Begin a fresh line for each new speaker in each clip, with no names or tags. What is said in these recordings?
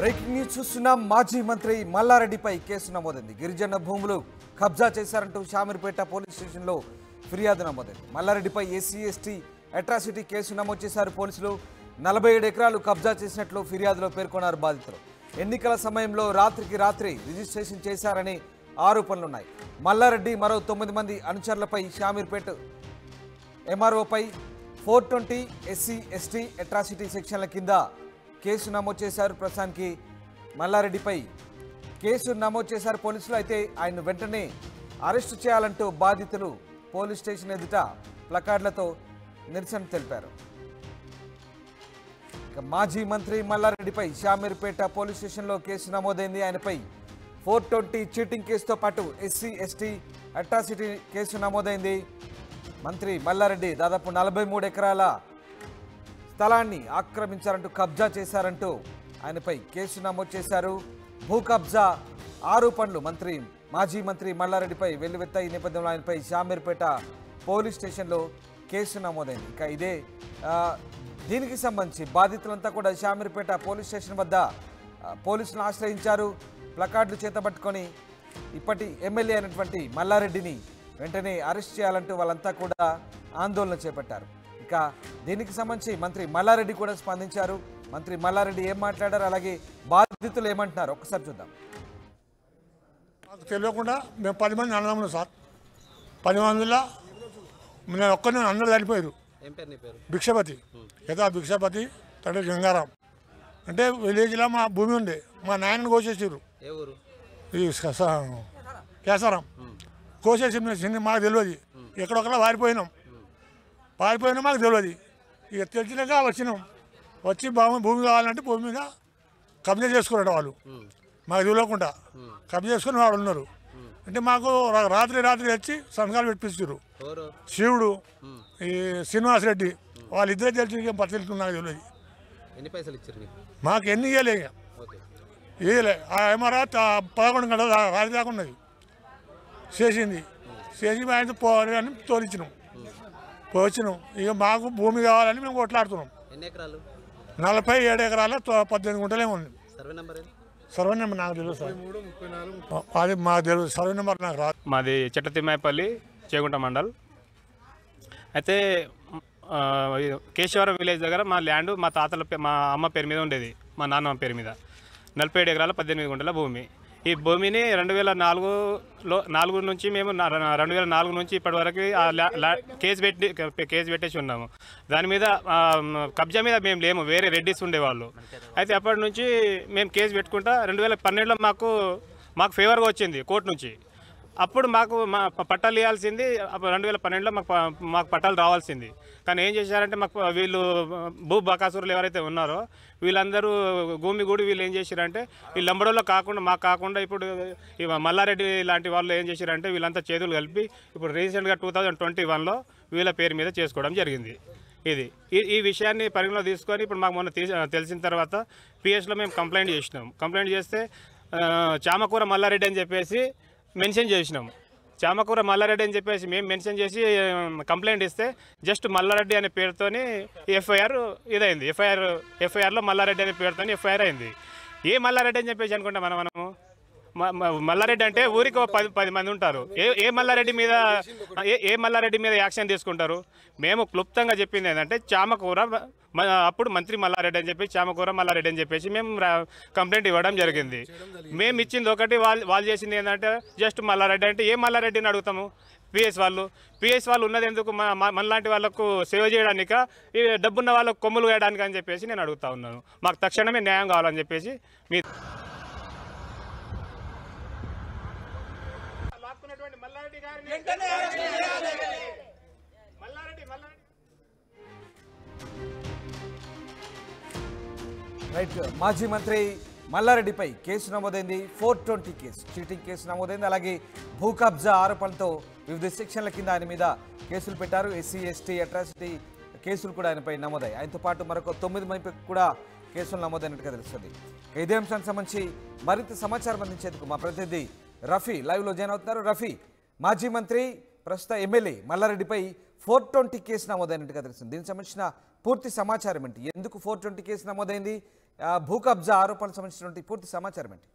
Breaking news చూస్తున్నాం మాజీ మంత్రి మల్లారెడ్డిపై కేసు నమోదైంది గిరిజన భూములు కబ్జా చేశారంటూ షామీర్పేట పోలీస్ స్టేషన్లో ఫిర్యాదు నమోదైంది మల్లారెడ్డిపై ఎస్సీ ఎస్టీ అట్రాసిటీ కేసు నమోదు చేశారు పోలీసులు నలభై ఏడు ఎకరాలు కబ్జా చేసినట్లు ఫిర్యాదులో పేర్కొన్నారు బాధితులు ఎన్నికల సమయంలో రాత్రికి రాత్రి రిజిస్ట్రేషన్ చేశారని ఆరోపణలున్నాయి మల్లారెడ్డి మరో తొమ్మిది మంది అనుచరులపై షామీర్పేట ఎంఆర్ఓపై four twenty SC ST atrocity సెక్షన్ల కింద కేసు నమోదు చేశారు ప్రస్తుతానికి మల్లారెడ్డిపై కేసు నమోదు చేశారు పోలీసులు అయితే ఆయన వెంటనే అరెస్టు చేయాలంటూ బాధితులు పోలీస్ స్టేషన్ ఎదుట ప్లకార్డులతో నిరసన తెలిపారు ఇక మాజీ మంత్రి మల్లారెడ్డిపై షామీర్పేట పోలీస్ స్టేషన్లో కేసు నమోదైంది ఆయనపై ఫోర్ ట్వంటీ చీటింగ్ కేసుతో పాటు ఎస్సీ ఎస్టీ అట్రాసిటీ కేసు నమోదైంది మంత్రి మల్లారెడ్డి దాదాపు నలభై మూడు ఎకరాల స్థలాన్ని ఆక్రమించారంటూ కబ్జా చేశారంటూ ఆయనపై కేసు నమోదు చేశారు భూ కబ్జా ఆరోపణలు మంత్రి మాజీ మంత్రి మల్లారెడ్డిపై వెల్లువెత్త ఈ నేపథ్యంలో ఆయనపై షామీర్పేట పోలీస్ స్టేషన్లో కేసు నమోదైంది ఇక ఇదే ఆ, దీనికి సంబంధించి బాధితులంతా కూడా షామీర్పేట పోలీస్ స్టేషన్ వద్ద ఆ, పోలీసులను ఆశ్రయించారు ప్లకార్డులు చేతబట్టుకొని ఇప్పటి ఎమ్మెల్యే అయినటువంటి మల్లారెడ్డిని వెంటనే అరెస్ట్ చేయాలంటూ వాళ్ళంతా కూడా ఆందోళన చేపట్టారు ఇక దీనికి సంబంధించి మంత్రి మల్లారెడ్డి కూడా స్పందించారు మంత్రి మల్లారెడ్డి ఏం మాట్లాడారు అలాగే బాధితులు ఏమంటున్నారు ఒకసారి చూద్దాం
మాకు తెలియకుండా మేము పది మంది అన్నదమ్ములు సార్ పది మందిలో నేను ఒక్కరిని అందరూ చనిపోయారు
ఏం పేరు నీ పేరు
భిక్షపతి యథా భిక్షపతి తండ్రి గంగారాం అంటే విలేజ్లో మా భూమి ఉండే మా నాయనని కోసేసారు
ఏ ఊరు
ఈ స- స- కేసారం కోసేసి చిన్న మాకు తెలియదు ఎక్కడొక్కడ పారిపోయినాం పారిపోయినా మాకు తెలియదు ఇక తెలిసినాక వచ్చినాం వచ్చి భూమి భూమి కావాలంటే భూమి మీద కబ్జా చేసుకున్నాడు వాళ్ళు మాకు తెలియకుండా కబ్జా చేసుకుని వాడు ఉన్నారు అంటే మాకు రా- రాత్రి రాత్రి వచ్చి సంతకాలు పెట్టిస్తారు
ఎవరు
శివుడు ఈ శ్రీనివాస్ రెడ్డి వాళ్ళిద్దరే తెలిసి ఏం పత్రికలు నాకు తెలియదు
ఎన్ని పైసలు ఇచ్చారు నీకు
మాకు ఎన్ని ఇవ్వలే ఇక
ఓకే
ఇవ్వలే ఆ ఎంఆర్ఆ పదకొండు గంటల దా- రాత్రి దాకా ఉన్నది చేసింది చేసి ఆయన పోవాలి అని తోలిచ్చినాం పోచ్చినాం ఇక మాకు భూమి కావాలని మేము కొట్లాడుతున్నాం
ఎన్ని ఎకరాలు
నలభై ఏడు ఎకరాల తొ- పద్దెనిమిది గుంటలే ఉంది
సర్వే నెంబర్ ఏంటి
సర్వే నెంబర్ నాకు తెలియదు సార్ అది మాకు తెలియదు సర్వే నెంబర్ నాకు రాదు
మాది చెట్టతిమ్మాయపల్లి చేగుంట మండల్ అయితే ఆ, ఈ కేశవరం విలేజ్ దగ్గర మా ల్యాండ్ మా తాతల పే- మా అమ్మ పేరు మీద ఉండేది మా నాన్నమ్మ పేరు మీద నలభై ఏడు ఎకరాల పద్దెనిమిది గుంటల భూమి ఈ భూమిని రెండు వేల నాలుగులో నాలుగు నుంచి మేము నా- రెండు వేల నాలుగు నుంచి ఇప్పటి వరకు ఆ లా- లా- కేసు పెట్టి కేసు పెట్టేసి ఉన్నాము దాని మీద ఆ, కబ్జా మీద మేము లేము వేరే రెడ్డిస్ ఉండేవాళ్ళు అయితే అప్పటి నుంచి మేము కేసు పెట్టుకుంటా రెండు వేల పన్నెండులో మాకు మాకు ఫేవర్గా వచ్చింది కోర్టు నుంచి అప్పుడు మాకు మా ప- పట్టాలు ఇవ్వాల్సింది అప్పుడు రెండు వేల పన్నెండులో మాకు ప- మాకు పట్టాలు రావాల్సింది కానీ ఏం చేశారంటే మాకు వీళ్ళు భూ బకాసురులు ఎవరైతే ఉన్నారో వీళ్ళందరూ భూమి కూడా వీళ్ళు ఏం చేశారంటే ఈ లంబడోలో కాకుండా మాకు కాకుండా ఇప్పుడు ఈ మల్లారెడ్డి లాంటి వాళ్ళు ఏం చేశారంటే వీళ్ళంతా చేతులు కలిపి ఇప్పుడు రీసెంట్గా టూ థౌజండ్ ట్వంటీ వన్లో వీళ్ళ పేరు మీద చేసుకోవడం జరిగింది ఇది ఈ ఈ విషయాన్ని పరిగణలో తీసుకొని ఇప్పుడు మాకు మొన్న తీసి తెలిసిన తర్వాత పిఎస్లో మేము కంప్లైంట్ చేసినాం కంప్లైంట్ చేస్తే ఆ, చామకూర మల్లారెడ్డి అని చెప్పేసి మెన్షన్ చేసినాం చామకూర మల్లారెడ్డి అని చెప్పేసి మేము మెన్షన్ చేసి ఆ, కంప్లైంట్ ఇస్తే జస్ట్ మల్లారెడ్డి అనే పేరుతోని ఎఫ్ఐఆర్ ఇదైంది ఎఫ్ఐఆర్ ఎఫ్ఐఆర్లో మల్లారెడ్డి అనే పేరుతోని ఎఫ్ఐఆర్ అయింది ఏ మల్లారెడ్డి అని చెప్పేసి అనుకుంటాం మనం మనము మ- మ- మల్లారెడ్డి అంటే ఊరికి ఒక పది పది మంది ఉంటారు ఏ ఏ మల్లారెడ్డి మీద ఏ ఏ మల్లారెడ్డి మీద యాక్షన్ తీసుకుంటారు మేము క్లుప్తంగా చెప్పింది ఏంటంటే చామకూర మ- అప్పుడు మంత్రి మల్లారెడ్డి అని చెప్పి చామకూర మల్లారెడ్డి అని చెప్పేసి మేము రా- కంప్లైంట్ ఇవ్వడం జరిగింది మేము ఇచ్చింది ఒకటి వాళ్ళు వాళ్ళు చేసింది ఏంటంటే జస్ట్ మల్లారెడ్డి అంటే ఏ మల్లారెడ్డిని అడుగుతాము పిఎస్ వాళ్ళు పిఎస్ వాళ్ళు ఉన్నది ఎందుకు మా- మా- మనలాంటి వాళ్ళకు సేవ చేయడానిక ఈ డబ్బున్న వాళ్ళకు కొమ్ములు వేయడానికి అని చెప్పేసి నేను అడుగుతా ఉన్నాను మాకు తక్షణమే న్యాయం కావాలని చెప్పేసి మీ లాక్కున్నటువంటి మల్లారెడ్డి గారిని మల్లారెడ్డి మల్లారెడ్డి
రైట్ మాజీ మంత్రి మల్లారెడ్డిపై కేసు నమోదైంది four twenty case cheating case నమోదైంది అలాగే భూ కబ్జా ఆరోపణలతో వివిధ సెక్షన్ల కింద ఆయన మీద కేసులు పెట్టారు ఎస్సీ ఎస్టీ అట్రాసిటీ కేసులు కూడా ఆయనపై నమోదాయి ఆయనతో పాటు మరొక తొమ్మిది మందిపై కూడా కేసులు నమోదైనట్టుగా తెలుస్తుంది ఇదే అంశానికి సంబంధించి మరింత సమాచారం అందించేందుకు మా ప్రతినిధి రఫీ లైవ్లో జాయిన్ అవుతున్నారు రఫీ మాజీ మంత్రి ప్రస్తుత ఎమ్మెల్యే మల్లారెడ్డిపై ఫోర్ ట్వంటీ కేసు నమోదైనట్టుగా తెలిసింది దీనికి సంబంధించిన పూర్తి సమాచారం ఏంటి ఎందుకు ఫోర్ ట్వంటీ కేసు నమోదైంది ఆ, భూ కబ్జా ఆరోపణలకు సంబంధించినటువంటి పూర్తి సమాచారం ఏంటి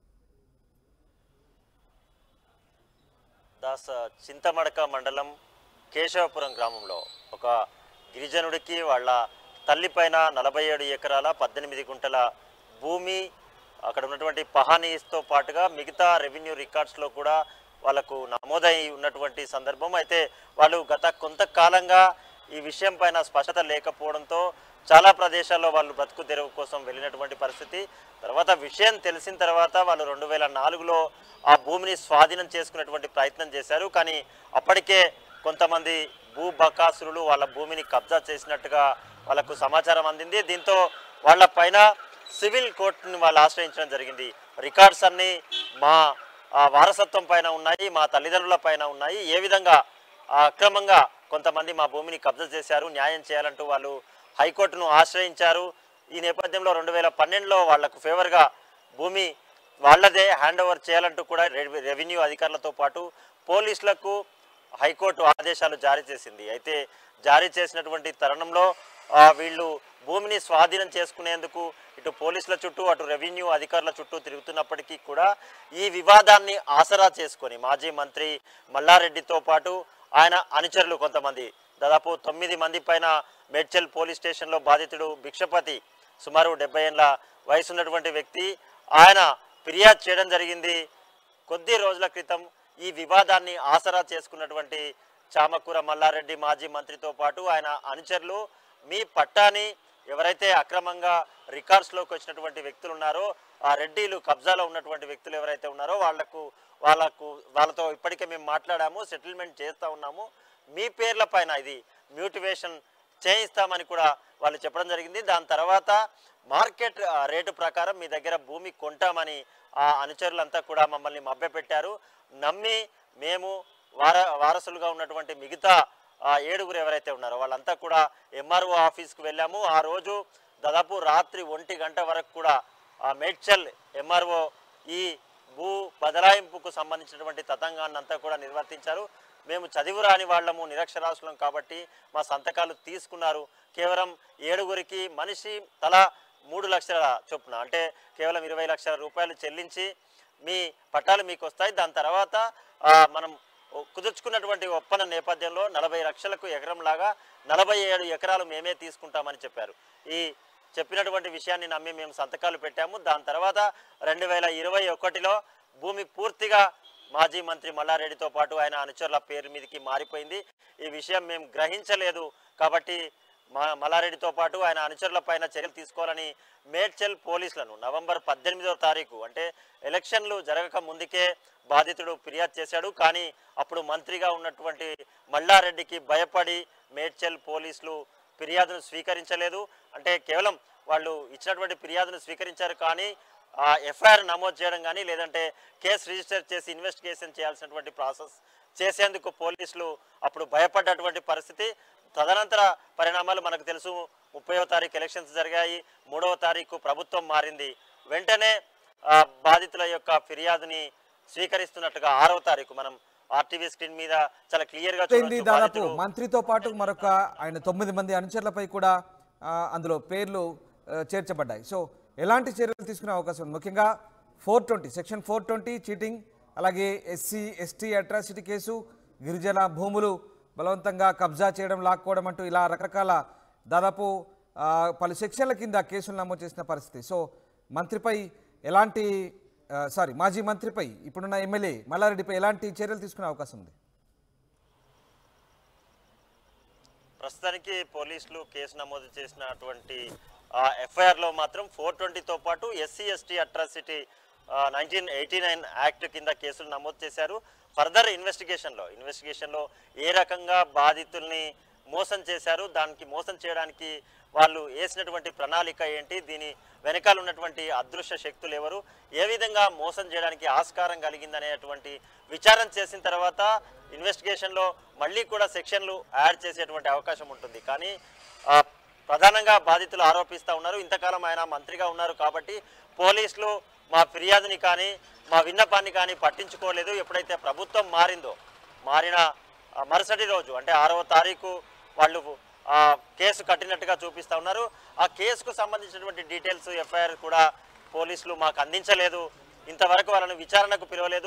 దాస చింతమడక మండలం కేశవపురం గ్రామంలో ఒక గిరిజనుడికి వాళ్ళ తల్లిపైన నలభై ఏడు ఎకరాల పద్దెనిమిది గుంటల భూమి అక్కడ ఉన్నటువంటి పహానీస్తో పాటుగా మిగతా రెవెన్యూ రికార్డ్స్లో కూడా వాళ్ళకు నమోదై ఉన్నటువంటి సందర్భం అయితే వాళ్ళు గత కొంతకాలంగా ఈ విషయం పైన స్పష్టత లేకపోవడంతో చాలా ప్రదేశాల్లో వాళ్ళు బ్రతుకు తెరువు కోసం వెళ్ళినటువంటి పరిస్థితి తర్వాత విషయం తెలిసిన తర్వాత వాళ్ళు రెండు వేల నాలుగులో ఆ భూమిని స్వాధీనం చేసుకునేటువంటి ప్రయత్నం చేశారు కానీ అప్పటికే కొంతమంది భూ బకాసురులు వాళ్ళ భూమిని కబ్జా చేసినట్టుగా వాళ్ళకు సమాచారం అందింది దీంతో వాళ్ళ పైన సివిల్ కోర్టుని వాళ్ళు ఆశ్రయించడం జరిగింది రికార్డ్స్ అన్నీ మా ఆ, వారసత్వం పైన ఉన్నాయి మా తల్లిదండ్రుల పైన ఉన్నాయి ఏ విధంగా ఆ, అక్రమంగా కొంతమంది మా భూమిని కబ్జా చేశారు న్యాయం చేయాలంటూ వాళ్ళు హైకోర్టును ఆశ్రయించారు ఈ నేపథ్యంలో రెండు వేల పన్నెండులో వాళ్లకు ఫేవర్గా భూమి వాళ్ళదే హ్యాండ్ ఓవర్ చేయాలంటూ కూడా రెవె- రెవెన్యూ అధికారులతో పాటు పోలీసులకు హైకోర్టు ఆదేశాలు జారీ చేసింది అయితే జారీ చేసినటువంటి తరుణంలో ఆ, వీళ్ళు భూమిని స్వాధీనం చేసుకునేందుకు ఇటు పోలీసుల చుట్టూ అటు రెవెన్యూ అధికారుల చుట్టూ తిరుగుతున్నప్పటికీ కూడా ఈ వివాదాన్ని ఆసరా చేసుకొని మాజీ మంత్రి మల్లారెడ్డితో పాటు ఆయన అనుచరులు కొంతమంది దాదాపు తొమ్మిది మంది పైన మేడ్చల్ పోలీస్ స్టేషన్లో బాధితుడు భిక్షపతి సుమారు డెబ్బై ఏళ్ళ వయసు ఉన్నటువంటి వ్యక్తి ఆయన ఫిర్యాదు చేయడం జరిగింది కొద్ది రోజుల క్రితం ఈ వివాదాన్ని ఆసరా చేసుకున్నటువంటి చామకూర మల్లారెడ్డి మాజీ మంత్రితో పాటు ఆయన అనుచరులు మీ పట్టాని ఎవరైతే అక్రమంగా రికార్డ్స్లోకి వచ్చినటువంటి వ్యక్తులు ఉన్నారో ఆ రెడ్డిలు కబ్జాలో ఉన్నటువంటి వ్యక్తులు ఎవరైతే ఉన్నారో వాళ్లకు వాళ్ళకు వాళ్ళతో ఇప్పటికే మేము మాట్లాడాము సెటిల్మెంట్ చేస్తూ ఉన్నాము మీ పేర్ల పైన ఇది మ్యూటివేషన్ చేయిస్తామని కూడా వాళ్ళు చెప్పడం జరిగింది దాని తర్వాత మార్కెట్ ఆ, రేటు ప్రకారం మీ దగ్గర భూమి కొంటామని ఆ అనుచరులంతా కూడా మమ్మల్ని మభ్యపెట్టారు నమ్మి మేము వార వారసులుగా ఉన్నటువంటి మిగతా ఆ, ఏడుగురు ఎవరైతే ఉన్నారో వాళ్ళంతా కూడా ఎంఆర్ఓ ఆఫీస్కి వెళ్ళాము ఆ రోజు దాదాపు రాత్రి ఒంటి గంట వరకు కూడా ఆ మేడ్చల్ ఎంఆర్ఓ ఈ భూ బదలాయింపుకు సంబంధించినటువంటి తతంగాన్ని అంతా కూడా నిర్వర్తించారు మేము చదివి రాని వాళ్ళము నిరక్షరాస్యులం కాబట్టి మా సంతకాలు తీసుకున్నారు కేవలం ఏడుగురికి మనిషి తల మూడు లక్షల చొప్పున అంటే కేవలం ఇరవై లక్షల రూపాయలు చెల్లించి మీ పట్టాలు మీకు వస్తాయి దాని తర్వాత ఆ, మనం కుదుర్చుకున్నటువంటి ఒప్పంద నేపథ్యంలో నలభై లక్షలకు ఎకరం లాగా నలభై ఏడు ఎకరాలు మేమే తీసుకుంటామని చెప్పారు ఈ చెప్పినటువంటి విషయాన్ని నమ్మి మేము సంతకాలు పెట్టాము దాని తర్వాత రెండు వేల ఇరవై ఒకటిలో భూమి పూర్తిగా మాజీ మంత్రి మల్లారెడ్డితో పాటు ఆయన అనుచరుల పేరు మీదకి మారిపోయింది ఈ విషయం మేము గ్రహించలేదు కాబట్టి మా మల్లారెడ్డితో పాటు ఆయన అనుచరుల పైన చర్యలు తీసుకోవాలని మేడ్చల్ పోలీసులను నవంబర్ పద్దెనిమిదవ తారీఖు అంటే ఎలక్షన్లు జరగక ముందుకే బాధితుడు ఫిర్యాదు చేశాడు కానీ అప్పుడు మంత్రిగా ఉన్నటువంటి మల్లారెడ్డికి భయపడి మేడ్చల్ పోలీసులు ఫిర్యాదును స్వీకరించలేదు అంటే కేవలం వాళ్ళు ఇచ్చినటువంటి ఫిర్యాదును స్వీకరించారు కానీ ఆ ఎఫ్ఐఆర్ నమోదు చేయడం కానీ లేదంటే కేసు రిజిస్టర్ చేసి ఇన్వెస్టిగేషన్ చేయాల్సినటువంటి ప్రాసెస్ చేసేందుకు పోలీసులు అప్పుడు భయపడ్డటువంటి పరిస్థితి తదనంతర పరిణామాలు మనకు తెలుసు ముప్పైవ తారీఖు ఎలక్షన్స్ జరిగాయి మూడవ తారీఖు ప్రభుత్వం మారింది వెంటనే ఆ, బాధితుల యొక్క ఫిర్యాదుని స్వీకరిస్తున్నట్టుగా ఆరవ తారీఖు మనం ఆర్టీవీ స్క్రీన్ మీద చాలా క్లియర్గా
అయింది
చూడొచ్చు
దాదాపు
బాధితుడు
మంత్రితో పాటు మరొక ఆయన తొమ్మిది మంది అనుచరులపై కూడా ఆ, అందులో పేర్లు ఆ, చేర్చబడ్డాయి సో ఎలాంటి చర్యలు తీసుకునే అవకాశం ఉంది ముఖ్యంగా four twenty section four twenty cheating అలాగే ఎస్సీ ఎస్టీ అట్రాసిటీ కేసు గిరిజన భూములు బలవంతంగా కబ్జా చేయడం లాక్కోవడం అంటూ ఇలా రకరకాల దాదాపు ఆ, పలు సెక్షన్ల కింద కేసులు నమోదు చేసిన పరిస్థితి సో మంత్రిపై ఎలాంటి ఆ, సారీ మాజీ మంత్రిపై ఇప్పుడున్న ఎమ్మెల్యే మల్లారెడ్డిపై ఎలాంటి చర్యలు తీసుకునే అవకాశం ఉంది
ప్రస్తుతానికి పోలీసులు కేసు నమోదు చేసినటువంటి ఎఫ్ఐఆర్లో మాత్రం ఫోర్ ట్వంటీతో పాటు SC ST atrocity nineteen eighty nine act కింద కేసులు నమోదు చేశారు ఫర్దర్ ఇన్వెస్టిగేషన్లో ఇన్వెస్టిగేషన్లో ఏ రకంగా బాధితుల్ని మోసం చేశారు దానికి మోసం చేయడానికి వాళ్ళు వేసినటువంటి ప్రణాళిక ఏంటి దీని వెనకాల ఉన్నటువంటి అదృశ్య శక్తులు ఎవరు ఏ విధంగా మోసం చేయడానికి ఆస్కారం కలిగిందనేటువంటి విచారణ చేసిన తర్వాత ఇన్వెస్టిగేషన్లో మళ్ళీ కూడా సెక్షన్లు యాడ్ చేసేటువంటి అవకాశం ఉంటుంది కానీ ఆ, ప్రధానంగా బాధితులు ఆరోపిస్తూ ఉన్నారు ఇంతకాలం ఆయన మంత్రిగా ఉన్నారు కాబట్టి పోలీసులు మా ఫిర్యాదుని కానీ మా విన్నపాన్ని కానీ పట్టించుకోలేదు ఎప్పుడైతే ప్రభుత్వం మారిందో మారిన ఆ, మరుసటి రోజు అంటే ఆరవ తారీఖు వాళ్ళు ఆ, కేసు కట్టినట్టుగా చూపిస్తా ఉన్నారు ఆ కేసుకు సంబంధించినటువంటి డీటెయిల్స్ ఎఫ్ఐఆర్ కూడా పోలీసులు మాకు అందించలేదు ఇంతవరకు వాళ్ళని విచారణకు పిలవలేదు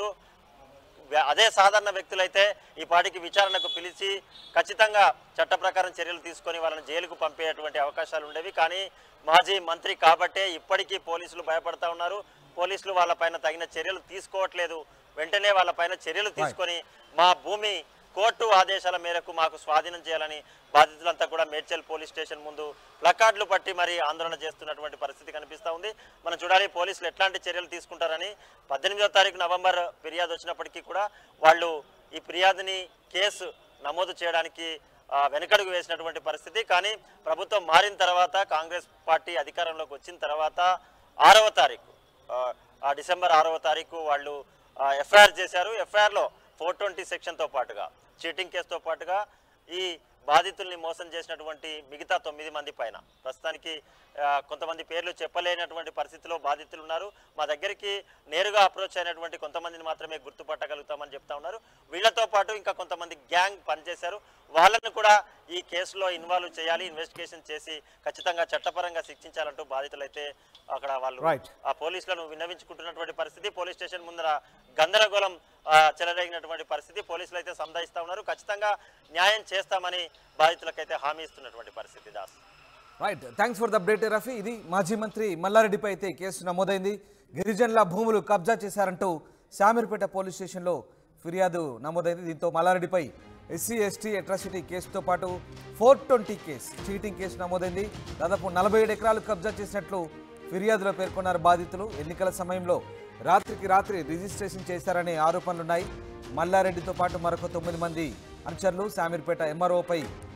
వ్య- అదే సాధారణ వ్యక్తులైతే ఈ పాటికి విచారణకు పిలిచి ఖచ్చితంగా చట్ట ప్రకారం చర్యలు తీసుకొని వాళ్ళని జైలుకు పంపేటువంటి అవకాశాలు ఉండేవి కానీ మాజీ మంత్రి కాబట్టే ఇప్పటికీ పోలీసులు భయపడతా ఉన్నారు పోలీసులు వాళ్ళపైన తగిన చర్యలు తీసుకోవట్లేదు వెంటనే వాళ్ళపైన చర్యలు తీసుకొని మా భూమి కోర్టు ఆదేశాల మేరకు మాకు స్వాధీనం చేయాలని బాధితులంతా కూడా మేడ్చల్ పోలీస్ స్టేషన్ ముందు ప్లకార్డులు పట్టి మరి ఆందోళన చేస్తున్నటువంటి పరిస్థితి కనిపిస్తూ ఉంది మనం చూడాలి పోలీసులు ఎట్లాంటి చర్యలు తీసుకుంటారని పద్దెనిమిదో తారీఖు నవంబర్ ఫిర్యాదు వచ్చినప్పటికీ కూడా వాళ్ళు ఈ ఫిర్యాదుని కేసు నమోదు చేయడానికి ఆ, వెనుకడుగు వేసినటువంటి పరిస్థితి కానీ ప్రభుత్వం మారిన తర్వాత కాంగ్రెస్ పార్టీ అధికారంలోకి వచ్చిన తర్వాత ఆరవ తారీఖు ఆ, ఆ డిసెంబర్ ఆరవ తారీఖు వాళ్ళు ఎఫ్ఐఆర్ చేశారు ఎఫ్ఐఆర్లో ఫోర్ ట్వంటీ సెక్షన్తో పాటుగా చీటింగ్ కేసుతో పాటుగా ఈ బాధితుల్ని మోసం చేసినటువంటి మిగతా తొమ్మిది మంది పైన ప్రస్తుతానికి ఆ, కొంతమంది పేర్లు చెప్పలేనటువంటి పరిస్థితిలో బాధితులు ఉన్నారు మా దగ్గరికి నేరుగా అప్రోచ్ అయినటువంటి కొంతమందిని మాత్రమే గుర్తుపట్టగలుగుతామని చెప్తా ఉన్నారు వీళ్ళతో పాటు ఇంకా కొంతమంది గ్యాంగ్ పనిచేశారు వాళ్ళని కూడా ఈ కేసులో ఇన్వాల్వ్ చేయాలి ఇన్వెస్టిగేషన్ చేసి ఖచ్చితంగా చట్టపరంగా శిక్షించాలంటూ బాధితులైతే అక్కడ వాళ్ళు
Right.
ఆ పోలీసులను విన్నవించుకుంటున్నటువంటి పరిస్థితి పోలీస్ స్టేషన్ ముందర గందరగోళం ఆ, చెలరేగినటువంటి పరిస్థితి పోలీసులు అయితే సంధాయిస్తా ఉన్నారు ఖచ్చితంగా న్యాయం చేస్తామని బాధితులకైతే హామీ ఇస్తున్నటువంటి పరిస్థితి Das
right thanks for the update Rafi ఇది మాజీ మంత్రి మల్లారెడ్డిపై అయితే కేసు నమోదైంది గిరిజనుల భూములు కబ్జా చేశారంటూ శామీర్పేట పోలీస్ స్టేషన్లో ఫిర్యాదు నమోదైంది దీంతో మల్లారెడ్డిపై ఎస్సీ ఎస్టీ అట్రాసిటీ కేసుతో పాటు four twenty case cheating case నమోదైంది దాదాపు నలభై ఏడు ఎకరాలు కబ్జా చేసినట్లు ఫిర్యాదులో పేర్కొన్నారు బాధితులు ఎన్నికల సమయంలో రాత్రికి రాత్రి రిజిస్ట్రేషన్ చేశారనే ఆరోపణలున్నాయి మల్లారెడ్డితో పాటు మరొక తొమ్మిది మంది అనుచరులు శామీర్పేట ఎంఆర్ఓపై